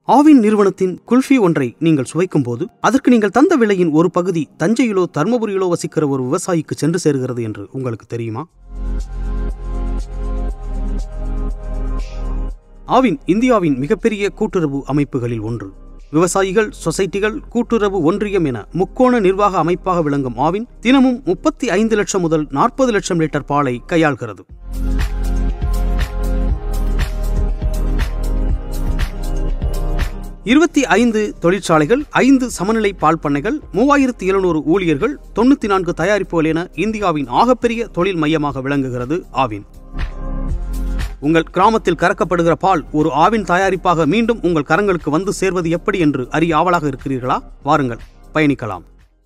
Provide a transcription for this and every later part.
ஆவின் நிறுவனத்தின் குல்ஃபி ஒன்றை நீங்கள் சுவைக்கும் போது அதற்கு நீங்கள் தந்த விலையின் ஒரு பகுதி தஞ்சையிலோ தர்மபுரியிலோ வசிக்கிற ஒரு விவசாயிக்கு சென்று சேருகிறது என்று உங்களுக்கு தெரியுமா ஆவின் இந்தியாவின் மிகப்பெரிய கூட்டுறவு அமைப்புகளில் ஒன்று விவசாயிகள் சொசைட்டிகள் கூட்டுறவு ஒன்றியம் என முக்கோண நிர்வாக அமைப்பாக விளங்கும் ஆவின் தினமும் முப்பத்தி ஐந்து லட்சம் முதல் நாற்பது லட்சம் லிட்டர் பாலை கையாள்கிறது இருபத்தி ஐந்து தொழிற்சாலைகள் ஐந்து சமநிலை பால் பண்ணைகள் மூவாயிரத்தி எழுநூறு ஊழியர்கள் தொண்ணூத்தி நான்கு தயாரிப்புகள் என இந்தியாவின் ஆகப்பெரிய தொழில் மையமாக விளங்குகிறது ஆவின் உங்கள் கிராமத்தில் கறக்கப்படுகிற பால் ஒரு ஆவின் தயாரிப்பாக மீண்டும் உங்கள் கரங்களுக்கு வந்து சேர்வது எப்படி என்று அறிய ஆவலாக இருக்கிறீர்களா வாருங்கள் பயணிக்கலாம்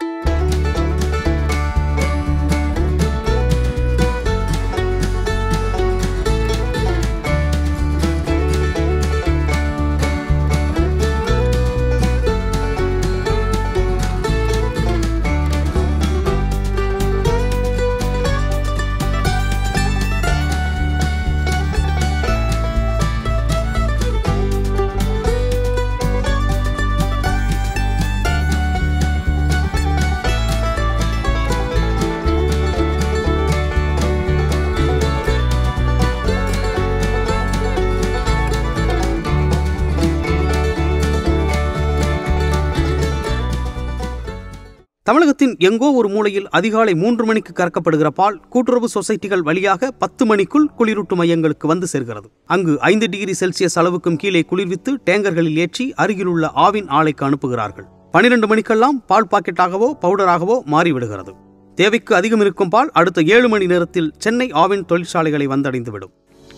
தமிழகத்தின் எங்கோ ஒரு மூலையில் அதிகாலை மூன்று மணிக்கு கறக்கப்படுகிற பால் கூட்டுறவு சொசைட்டிகள் வழியாக பத்து மணிக்குள் குளிரூட்டு மையங்களுக்கு வந்து சேர்கிறது அங்கு ஐந்து டிகிரி செல்சியஸ் அளவுக்கும் கீழே குளிர்வித்து டேங்கர்களில் ஏற்றி அருகிலுள்ள ஆவின் ஆலைக்கு அனுப்புகிறார்கள் பனிரெண்டு மணிக்கெல்லாம் பால் பாக்கெட்டாகவோ பவுடராகவோ மாறிவிடுகிறது தேவைக்கு அதிகம் இருக்கும் பால் அடுத்த ஏழு மணி நேரத்தில் சென்னை ஆவின் தொழிற்சாலைகளை வந்தடைந்துவிடும்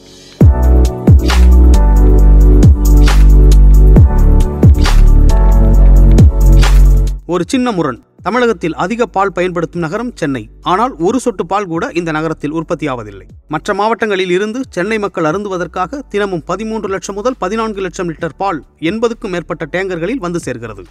ஒரு சின்ன முரண் தமிழகத்தில் அதிக பால் பயன்படுத்தும் நகரம் சென்னை ஆனால் ஒரு சொட்டு பால் கூட இந்த நகரத்தில் உற்பத்தியாவதில்லை மற்ற மாவட்டங்களில் இருந்து சென்னை மக்கள் அருந்துவதற்காக தினமும் பதிமூன்று லட்சம் முதல் பதினான்கு லட்சம் லிட்டர் பால் எண்பதுக்கும் மேற்பட்ட டேங்கர்களில் வந்து சேர்கிறது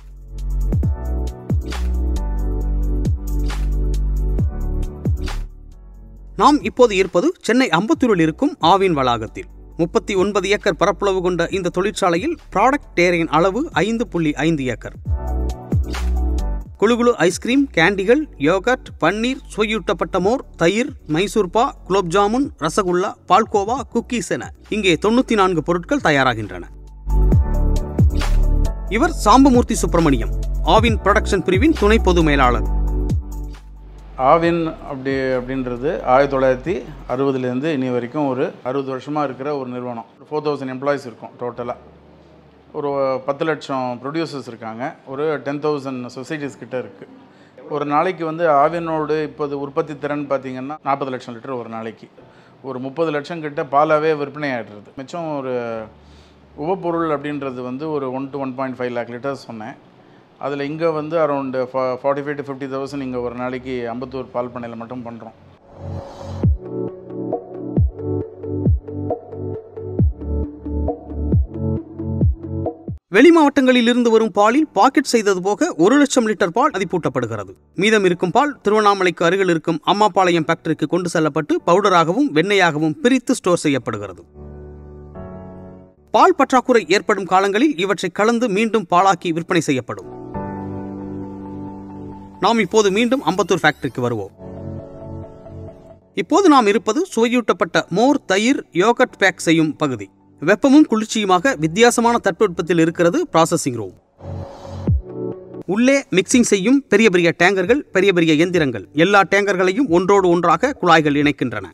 நாம் இப்போது இருப்பது சென்னை அம்பத்தூரில் இருக்கும் ஆவின் வளாகத்தில் முப்பத்தி ஒன்பது ஏக்கர் பரப்பளவு கொண்ட இந்த தொழிற்சாலையில் ப்ராடக்ட் டேரின் அளவு ஐந்து புள்ளி ஐந்து ஏக்கர் குழுகுழு ஐஸ்கிரீம் கேண்டிகள் யோகர்ட் பன்னீர் சுவையூட்டப்பட்ட மோர் தயிர் மைசூர்பா குலோப் ஜாமுன் ரசகுல்லா பால்கோவா குக்கீஸ் என இங்கே தொண்ணூத்தி நான்கு பொருட்கள் தயாராகின்றன இவர் சாம்பமூர்த்தி சுப்பிரமணியம் ஆவின் புரொடக்ஷன் பிரிவின் துணை பொது மேலாளர் ஆவின் அப்படி அப்படின்றது ஆயிரத்தி தொள்ளாயிரத்தி அறுபதுலேருந்து இனி வரைக்கும் ஒரு அறுபது வருஷமாக இருக்கிற ஒரு நிறுவனம் ஃபோர் தௌசண்ட் எம்ப்ளாயிஸ் இருக்கும் டோட்டலாக ஒரு பத்து லட்சம் ப்ரொடியூசர்ஸ் இருக்காங்க ஒரு டென் தௌசண்ட் சொசைட்டிஸ் கிட்ட இருக்குது ஒரு நாளைக்கு வந்து ஆவினோடு இப்போது உற்பத்தி திறன் பார்த்திங்கன்னா நாற்பது லட்சம் லிட்டர் ஒரு நாளைக்கு ஒரு முப்பது லட்சம் கிட்ட பாலாகவே விற்பனை ஆகிடுறது மிச்சம் ஒரு உபப்பொருள் அப்படின்றது வந்து ஒரு one to one point five lakh litres சொன்னேன் அதில் இங்கே வந்து around forty five to fifty thousand இங்கே ஒரு நாளைக்கு அம்பத்தூர் பால் பண்ணையில் மட்டும் பண்ணுறோம் வெளி மாவட்டங்களில் இருந்து வரும் பாலில் பாக்கெட் செய்தது போக ஒரு லட்சம் லிட்டர் பால் மதிப்பூட்டப்படுகிறது மீதம் இருக்கும் பால் திருவண்ணாமலைக்கு அருகில் இருக்கும் அம்மாபாளையம் ஃபேக்டரிக்கு கொண்டு செல்லப்பட்டு பவுடராகவும் வெண்ணெயாகவும் பிரித்து ஸ்டோர் செய்யப்படுகிறது பால் பற்றாக்குறை ஏற்படும் காலங்களில் இவற்றை கலந்து மீண்டும் பாலாக்கி விற்பனை செய்யப்படும் நாம் இப்போது மீண்டும் அம்பத்தூர் ஃபேக்டரிக்கு வருவோம் இப்போது நாம் இருப்பது சுவையூட்டப்பட்ட மோர் தயிர் யோகட் பேக் செய்யும் பகுதி வெப்பமும் குளிர்ச்சியுமாக வித்தியாசமான தட்பவெப்பத்தில் இருக்கிறது ப்ராசஸிங் ரூம் உள்ளே மிக்சிங் செய்யும் பெரிய பெரிய டேங்கர்கள் பெரிய பெரிய எந்திரங்கள் எல்லா டேங்கர்களையும் ஒன்றோடு ஒன்றாக குழாய்கள் இணைக்கின்றன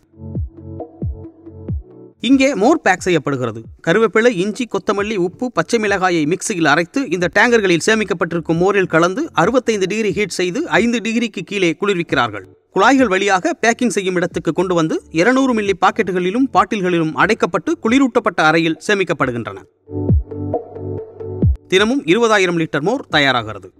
இங்கே மோர் பேக் செய்யப்படுகிறது கருவேப்பிலை இஞ்சி கொத்தமல்லி உப்பு பச்சை மிளகாயை மிக்சியில் அரைத்து இந்த டேங்கர்களில் சேமிக்கப்பட்டிருக்கும் மோரில் கலந்து அறுபத்தைந்து டிகிரி ஹீட் செய்து ஐந்து டிகிரிக்கு கீழே குளிர்விக்கிறார்கள் குழாய்கள் வழியாக பேக்கிங் செய்யும் இடத்துக்கு கொண்டு வந்து இருநூறு மில்லி பாக்கெட்டுகளிலும் பாட்டில்களிலும் அடைக்கப்பட்டு குளிரூட்டப்பட்ட அறையில் சேமிக்கப்படுகின்றன தினமும் இருபதாயிரம் லிட்டர் மோர் தயாராகிறது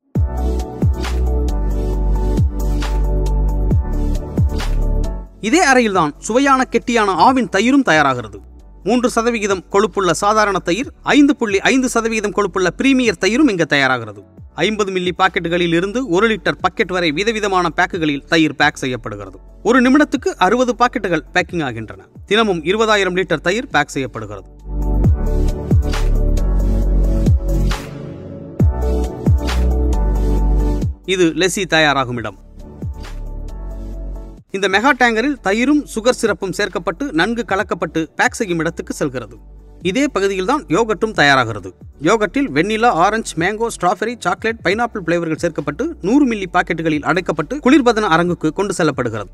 இதே அறையில்தான் சுவையான கெட்டியான ஆவின் தயிரும் தயாராகிறது மூன்று சதவிகிதம் கொழுப்புள்ள சாதாரண தயிர் ஐந்து புள்ளி ஐந்து சதவிகிதம் கொழுப்புள்ள பிரீமியர் தயிரும் இங்கு தயாராகிறது ஐம்பது மில்லி பாக்கெட்டுகளில் இருந்து ஒரு லிட்டர் பாக்கெட் வரை விதவிதமான பேக்குகளில் தயிர் பேக் செய்யப்படுகிறது ஒரு நிமிடத்துக்கு அறுபது பாக்கெட்டுகள் பேக்கிங் ஆகின்றன தினமும் இருபதாயிரம் லிட்டர் தயிர் பேக் செய்யப்படுகிறது இது லெசி தயாராகும் இடம் இந்த மெகா டேங்கரில் தயிரும் சுகர் சிரப்பும் சேர்க்கப்பட்டு நன்கு கலக்கப்பட்டு பேக் செய்யும் இடத்துக்கு செல்கிறது இதே பகுதியில் தான் யோகட்டும் தயாராகிறது யோகட்டில் vanilla orange mango strawberry chocolate pineapple பிளேவர்கள் சேர்க்கப்பட்டு நூறு மில்லி பாக்கெட்டுகளில் அடைக்கப்பட்டு குளிர்பதன அரங்குக்கு கொண்டு செல்லப்படுகிறது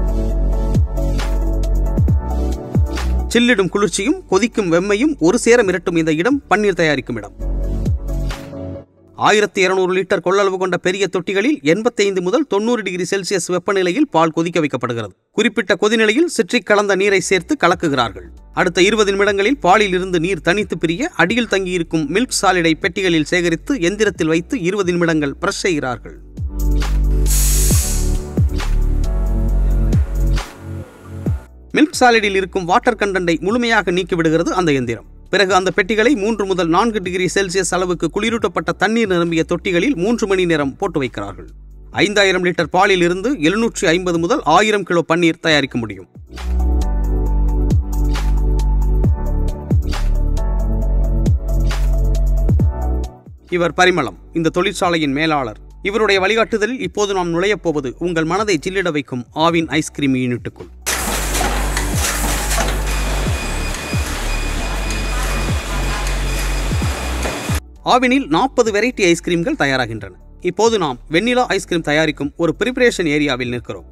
சில்லிடும் குளிர்ச்சியும் கொதிக்கும் வெம்மையும் ஒரு சேர மிரட்டும் இந்த இடம் பன்னீர் தயாரிக்கும் இடம் ஆயிரத்தி இருநூறு லிட்டர் கொள்ளளவு கொண்ட பெரிய தொட்டிகளில் எண்பத்தைந்து முதல் தொண்ணூறு டிகிரி செல்சியஸ் வெப்பநிலையில் பால் கொதிக்க வைக்கப்படுகிறது குறிப்பிட்ட கொதிநிலையில் சிட்ரிக் கலந்த நீரை சேர்த்து கலக்குகிறார்கள் அடுத்த இருபது நிமிடங்களில் பாலில் இருந்து நீர் தனித்து பிரிய அடியில் தங்கியிருக்கும் மில்க் சாலிடை பெட்டிகளில் சேகரித்து எந்திரத்தில் வைத்து இருபது நிமிடங்கள் பிரஷ் செய்கிறார்கள் மில்க் சாலிடில் இருக்கும் வாட்டர் கண்டென்ட்டை முழுமையாக நீக்கிவிடுகிறது அந்த எந்திரம் பிறகு அந்த பெட்டிகளை மூன்று முதல் நான்கு டிகிரி செல்சியஸ் அளவுக்கு குளிரூட்டப்பட்ட தண்ணீர் நிரம்பிய தொட்டிகளில் மூன்று மணி நேரம் போட்டு வைக்கிறார்கள் ஐந்தாயிரம் லிட்டர் பாலில் இருந்து எழுநூற்றி ஐம்பது முதல் ஆயிரம் கிலோ பன்னீர் தயாரிக்க முடியும் இவர் பரிமளம் இந்த தொழிற்சாலையின் மேலாளர் இவருடைய வழிகாட்டுதலில் இப்போது நாம் நுழையப் போவது உங்கள் மனதை ஜில்லிட வைக்கும் ஆவின் ஐஸ்கிரீம் யூனிட்டுக்குள் ஆவினில் நாற்பது வெரைட்டி ஐஸ்கிரீம்கள் தயாராகின்றன இப்போது நாம் வெண்ணிலா ஐஸ்கிரீம் தயாரிக்கும் ஒரு பிரிப்பரேஷன் ஏரியாவில் நிற்கிறோம்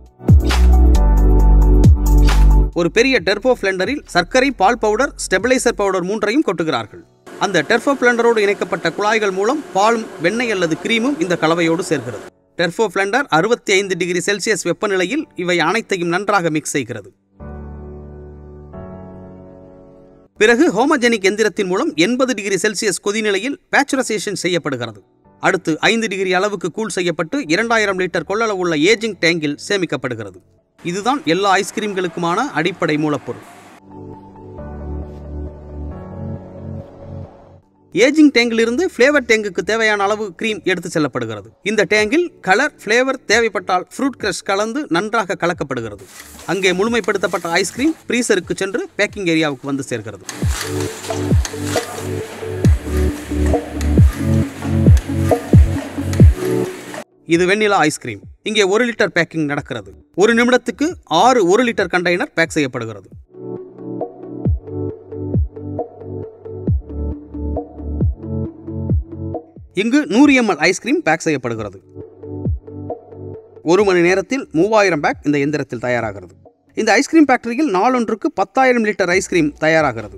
ஒரு பெரிய டெர்போ பிளெண்டரில் சர்க்கரை பால் பவுடர் ஸ்டெபிளைசர் பவுடர் மூன்றையும் கொட்டுகிறார்கள் அந்த டெர்போ பிளெண்டரோடு இணைக்கப்பட்ட குழாய்கள் மூலம் பாலும் வெண்ணெய் அல்லது கிரீமும் இந்த கலவையோடு சேர்க்கிறது டெர்போ பிளெண்டர் அறுபத்தி ஐந்து டிகிரி செல்சியஸ் வெப்பநிலையில் இவை அனைத்தையும் நன்றாக மிக்ஸ் செய்கிறது பிறகு ஹோமஜெனிக் எந்திரத்தின் மூலம் எண்பது டிகிரி செல்சியஸ் கொதிநிலையில் பேச்சுரைசேஷன் செய்யப்படுகிறது அடுத்து ஐந்து டிகிரி அளவுக்கு கூல் செய்யப்பட்டு இரண்டாயிரம் லிட்டர் கொள்ளளவுள்ள ஏஜிங் டேங்கில் சேமிக்கப்படுகிறது இதுதான் எல்லா ஐஸ்கிரீம்களுக்குமான அடிப்படை மூலப்பொருள் ஏஜிங் டேங்கிலிருந்து ஃப்ளேவர் டேங்குக்கு தேவையான அளவு கிரீம் எடுத்து செல்லப்படுகிறது இந்த டேங்கில் கலர் ஃப்ளேவர் தேவைப்பட்டால் ஃப்ரூட் கிரஷ் கலந்து நன்றாக கலக்கப்படுகிறது அங்கே முழுமைப்படுத்தப்பட்ட ஐஸ்கிரீம் ஃப்ரீசருக்கு சென்று பேக்கிங் ஏரியாவுக்கு வந்து சேர்கிறது இது வெண்ணிலா ஐஸ்கிரீம் இங்கே ஒரு லிட்டர் பேக்கிங் நடக்கிறது ஒரு நிமிடத்துக்கு ஆறு ஒரு லிட்டர் கண்டெய்னர் பேக் செய்யப்படுகிறது இங்கு நூறு எம்எல் ஐஸ்கிரீம் பேக் செய்யப்படுகிறது ஒரு மணி நேரத்தில் மூவாயிரம் பேக் இந்த எந்திரத்தில் தயாராகிறது இந்த ஐஸ்கிரீம் ஃபேக்டரியில் நாளொன்றுக்கு பத்தாயிரம் லிட்டர் ஐஸ்கிரீம் தயாராகிறது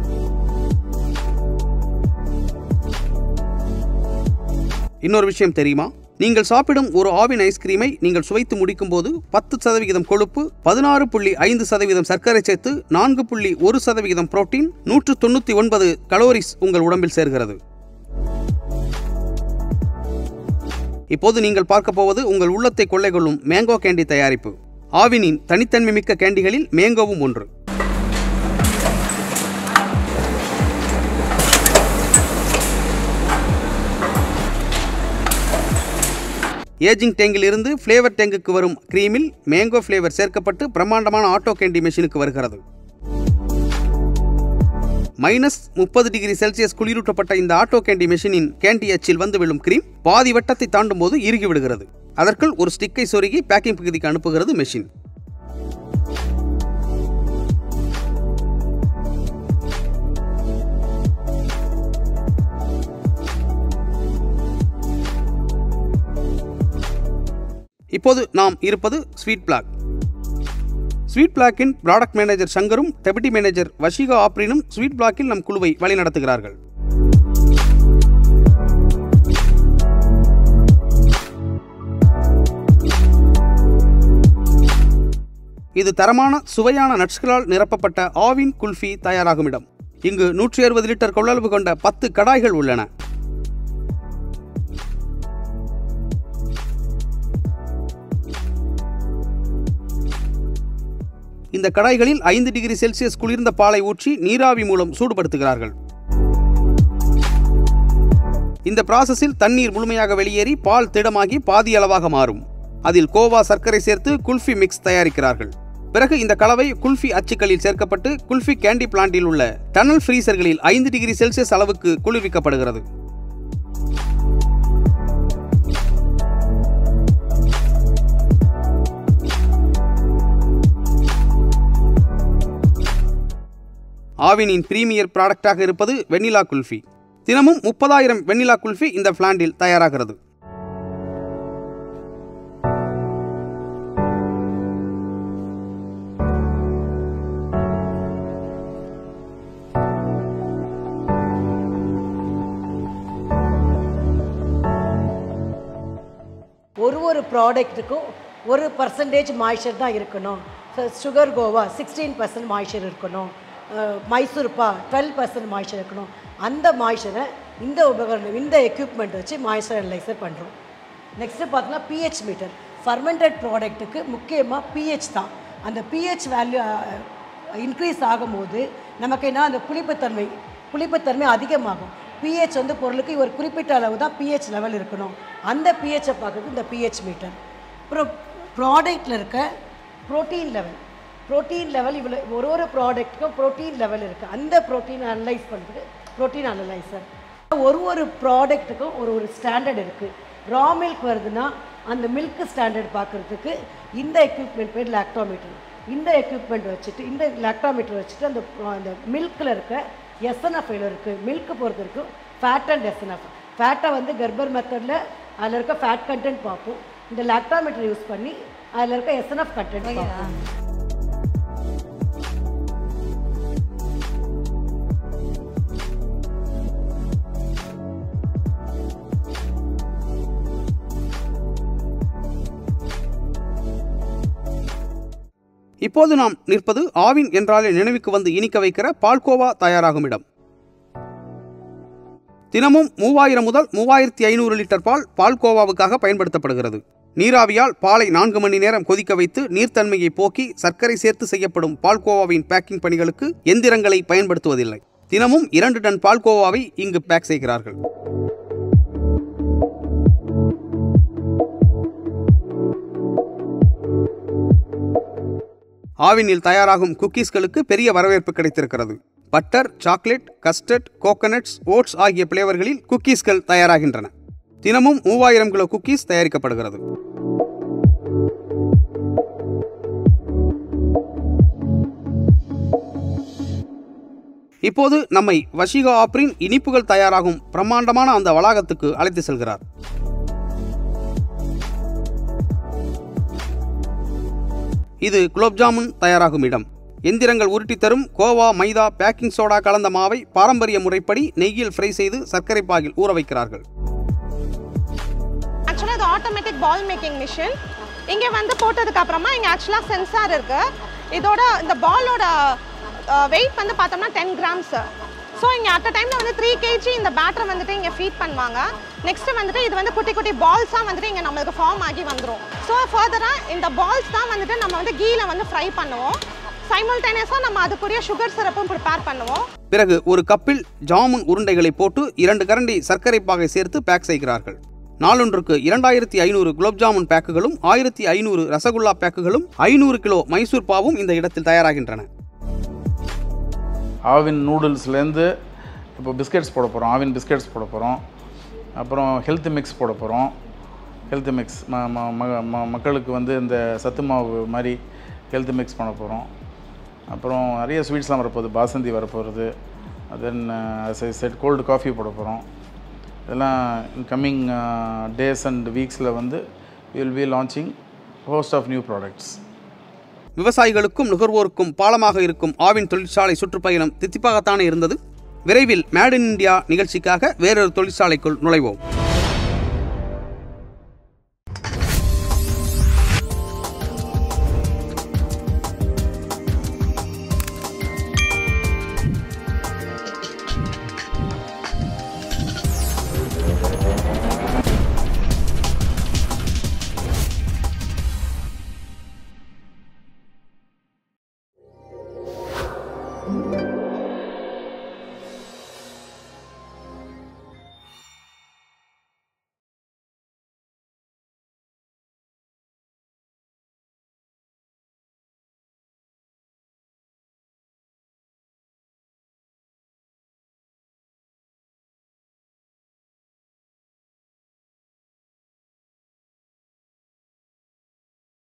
இன்னொரு விஷயம் தெரியுமா நீங்கள் சாப்பிடும் ஒரு ஆவின் ஐஸ்கிரீமை நீங்கள் சுவைத்து முடிக்கும் போது பத்து சதவிகிதம் கொழுப்பு பதினாறு புள்ளி ஐந்து சதவீதம் சர்க்கரை சேர்த்து நான்கு புள்ளி ஒரு சதவிகிதம் புரோட்டீன் நூற்று தொண்ணூற்றி ஒன்பது கலோரிஸ் உங்கள் உடம்பில் சேர்கிறது இப்போது நீங்கள் பார்க்க போவது உங்கள் உள்ளத்தை கொள்ளை கொள்ளும் மேங்கோ கேண்டி தயாரிப்பு ஆவினின் தனித்தன்மை மிக்க கேண்டிகளில் மேங்கோவும் ஒன்று ஏஜிங் டேங்கில் இருந்து ஃப்ளேவர் டேங்குக்கு வரும் கிரீமில் மேங்கோ ஃப்ளேவர் சேர்க்கப்பட்டு பிரம்மாண்டமான ஆட்டோ கேண்டி மெஷினுக்கு வருகிறது மைனஸ் முப்பது டிகிரி செல்சியஸ் குளிரூட்டப்பட்ட இந்த ஆட்டோ கேண்டி மெஷினின் கேண்டி அச்சில் வந்து விழும் கிரீம் பாதி வட்டத்தை தாண்டும் போது இறுகி விடுகிறது அதற்குள் ஒரு ஸ்டிக்கை சொருகி பேக்கிங் பகுதிக்கு அனுப்புகிறது மெஷின் இப்போது நாம் இருப்பது ஸ்வீட் பிளாக் ஸ்வீட் பிளாக்கின் ப்ராடக்ட் மேனேஜர் சங்கரும் டெபுட்டி மேனேஜர் வஷிகா ஆப்ரினும் ஸ்வீட் பிளாக்கில் நம் குழுவை வழிநடத்துகிறார்கள் இது தரமான சுவையான நட்ஸ்களால் நிரப்பப்பட்ட ஆவின் குல்ஃபி தயாராகும் இடம் இங்கு நூற்றி அறுபது லிட்டர் கொள்ளளவு கொண்ட பத்து கடாய்கள் உள்ளன இந்த கடாய்களில் ஐந்து டிகிரி செல்சியஸ் குளிர்ந்த பாலை ஊற்றி நீராவி மூலம் சூடுபடுத்துகிறார்கள் இந்த ப்ராசஸில் தண்ணீர் முழுமையாக வெளியேறி பால் திடமாகி பாதி அளவாக மாறும் அதில் கோவா சர்க்கரை சேர்த்து குல்ஃபி மிக்ஸ் தயாரிக்கிறார்கள் பிறகு இந்த கலவை குல்ஃபி அச்சுக்களில் சேர்க்கப்பட்டு குல்ஃபி கேண்டி பிளான்ட்டில் உள்ள டனல் ஃப்ரீசர்களில் ஐந்து டிகிரி செல்சியஸ் அளவுக்கு குளிர்விக்கப்படுகிறது ஆவினின் பிரீமியர் ப்ராடக்டாக இருப்பது வெண்ணிலா குல்ஃபி தினமும் முப்பதாயிரம் வெண்ணிலா குல்ஃபி இந்த பிளாண்டில் தயாராகிறது ஒரு ஒரு ப்ராடக்ட்டுக்கும் ஒரு பர்சன்டேஜ் மாய்ச்சர் தான் இருக்கணும் sugar khoa sixteen percent moisture இருக்கணும் ah, Mysorepa twelve percent moisture இருக்கணும் அந்த மாய்ச்சரை இந்த உபகரணம் இந்த எக்யூப்மெண்ட் வச்சு மாய்ச்சர் அனலைசர் பண்ணுறோம் நெக்ஸ்ட்டு பார்த்தோன்னா பிஹெச் மீட்டர் ஃபர்மெண்டட் ப்ராடக்ட்டுக்கு முக்கியமாக பிஹெச் தான் அந்த பிஹெச் வேல்யூ இன்க்ரீஸ் ஆகும்போது நமக்கு என்ன அந்த புளிப்புத்தன்மை புளிப்புத்தன்மை அதிகமாகும் பிஹெச் வந்து பொருளுக்கு ஒரு குறிப்பிட்ட அளவு தான் பிஹெச் லெவல் இருக்கணும் அந்த பிஹெச்சை பார்க்கறது இந்த பிஹெச் மீட்டர் அப்புறம் ப்ராடக்டில் இருக்க ப்ரோட்டீன் லெவல் ப்ரோட்டீன் லெவல் இவ்வளோ ஒரு ஒரு ப்ராடக்ட்டுக்கும் ப்ரோட்டீன் லெவல் இருக்குது அந்த ப்ரோட்டீன் அனலைஸ் பண்ணுறதுக்கு ப்ரோட்டீன் அனலைசர் ஒரு ஒரு ப்ராடக்ட்டுக்கும் ஒரு ஒரு ஸ்டாண்டர்ட் இருக்குது ரா மில்க் வருதுன்னா அந்த மில்க் ஸ்டாண்டர்ட் பார்க்குறதுக்கு இந்த எக்யூப்மெண்ட் பேர் லாக்டோமீட்டர் இந்த எக்யூப்மெண்ட் வச்சுட்டு இந்த லாக்டோமீட்டர் வச்சுட்டு அந்த அந்த மில்கில் இருக்க எஸ்என்எஃப் இருக்குது மில்க் பொறுத்த வரைக்கும் ஃபேட் அண்ட் எஸ்என்எஃப் ஃபேட்டை வந்து கர்ப்பர் மெத்தடில் அதில் இருக்க ஃபேட் கண்டென்ட் பார்ப்போம் இந்த லாக்டோமீட்டர் யூஸ் பண்ணி அதில் இருக்க எஸ்என்எஃப் கண்டென்ட் பார்ப்போம் இப்போது நாம் நிற்பது ஆவின் என்றாலே நினைவுக்கு வந்து இனிக்க வைக்கிற பால்கோவா தயாராகும் இடம் தினமும் மூவாயிரம் முதல் மூவாயிரத்தி ஐநூறு லிட்டர் பால் பால்கோவாவுக்காக பயன்படுத்தப்படுகிறது நீராவியால் பாலை நான்கு மணி நேரம் கொதிக்க வைத்து நீர்த்தன்மையை போக்கி சர்க்கரை சேர்த்து செய்யப்படும் பால்கோவாவின் பேக்கிங் பணிகளுக்கு எந்திரங்களை பயன்படுத்துவதில்லை தினமும் இரண்டு டன் பால்கோவாவை இங்கு பேக் செய்கிறார்கள் ஆவினில் தயாராகும் குக்கீஸ்களுக்கு பெரிய வரவேற்பு கிடைத்திருக்கிறது butter chocolate custard coconuts oats ஆகிய பிளேவர்களில் குக்கீஸ்கள் தயாராகின்றன தினமும் மூவாயிரம் கிலோ குக்கீஸ் தயாரிக்கப்படுகிறது இப்போது நம்மை வஷிகா ஆப்ரின் இனிப்புகள் தயாராகும் பிரம்மாண்டமான அந்த வளாகத்துக்கு அழைத்து செல்கிறார் இது குலோப் ஜாமுன் தயாராகும் இடம் எந்திரங்கள் உருட்டி தரும் கோவா மைதா பேக்கிங் சோடா கலந்த மாவை பாரம்பரிய முறைப்படி நெய்யில் ஃப்ரை செய்து சர்க்கரை பாகில் ஊற வைக்கிறார்கள் ஆக்சுவலாக இது ஆட்டோமேட்டிக் பால் மேக்கிங் மிஷின் இங்கே வந்து போட்டதுக்கு அப்புறமா இங்கே ஆக்சுவலாக சென்சார் இருக்கு இதோட இந்த பாலோட வெயிட் வந்து பார்த்தோம்னா டென் கிராம்ஸ் ஸோ இங்கே அட் டைமில் வந்து த்ரீ கேஜி இந்த பேட்டரை வந்துட்டு இங்கே ஃபீட் பண்ணுவாங்க நெக்ஸ்ட் வந்துட்டு இது வந்து குட்டி குட்டி பால்ஸாக வந்துட்டு இங்கே நம்மளுக்கு ஃபார்ம் ஆகி வந்துடும் ஸோ ஃபர்தராக இந்த பால்ஸ் தான் வந்துட்டு நம்ம வந்து கீழே வந்து ஃப்ரை பண்ணுவோம் சைமல்டேனியஸாக நம்ம அதுக்குரிய சுகர் சிரப்பும் ப்ரிப்பேர் பண்ணுவோம் பிறகு ஒரு கப்பில் ஜாமுன் உருண்டைகளை போட்டு இரண்டு கரண்டி சர்க்கரை பாகை சேர்த்து பேக் செய்கிறார்கள் நாளொன்றுக்கு இரண்டாயிரத்தி ஐநூறு குலோப் ஜாமுன் பேக்குகளும் ஆயிரத்தி ஐநூறு ரசகுல்லா பேக்குகளும் ஐநூறு கிலோ மைசூர் பாவும் இந்த இடத்தில் தயாராகின்றன ஆவின் நூடுல்ஸ்லேருந்து இப்போ பிஸ்கெட்ஸ் போட போகிறோம் ஆவின் பிஸ்கெட்ஸ் போட போகிறோம் அப்புறம் ஹெல்த் மிக்ஸ் போட போகிறோம் ஹெல்த் மிக்ஸ் ம ம- ம- ம- மக்களுக்கு வந்து இந்த சத்து மாவு மாதிரி ஹெல்த் மிக்ஸ் பண்ண போகிறோம் அப்புறம் நிறைய ஸ்வீட்ஸ்லாம் வரப்போகுது பாசந்தி வரப்போகிறது தென் செட் கோல்டு காஃபி போட போகிறோம் இதெல்லாம் கம்மிங் டேஸ் அண்ட் வீக்ஸில் வந்து will be launching host of new products விவசாயிகளுக்கும் நுகர்வோருக்கும் பாலமாக இருக்கும் ஆவின் தொழிற்சாலை சுற்றுப்பயணம் தித்திப்பாகத்தானே இருந்தது விரைவில் மேட் இன் இந்தியா நிகழ்ச்சிக்காக வேறொரு தொழிற்சாலைக்குள் நுழைவோம்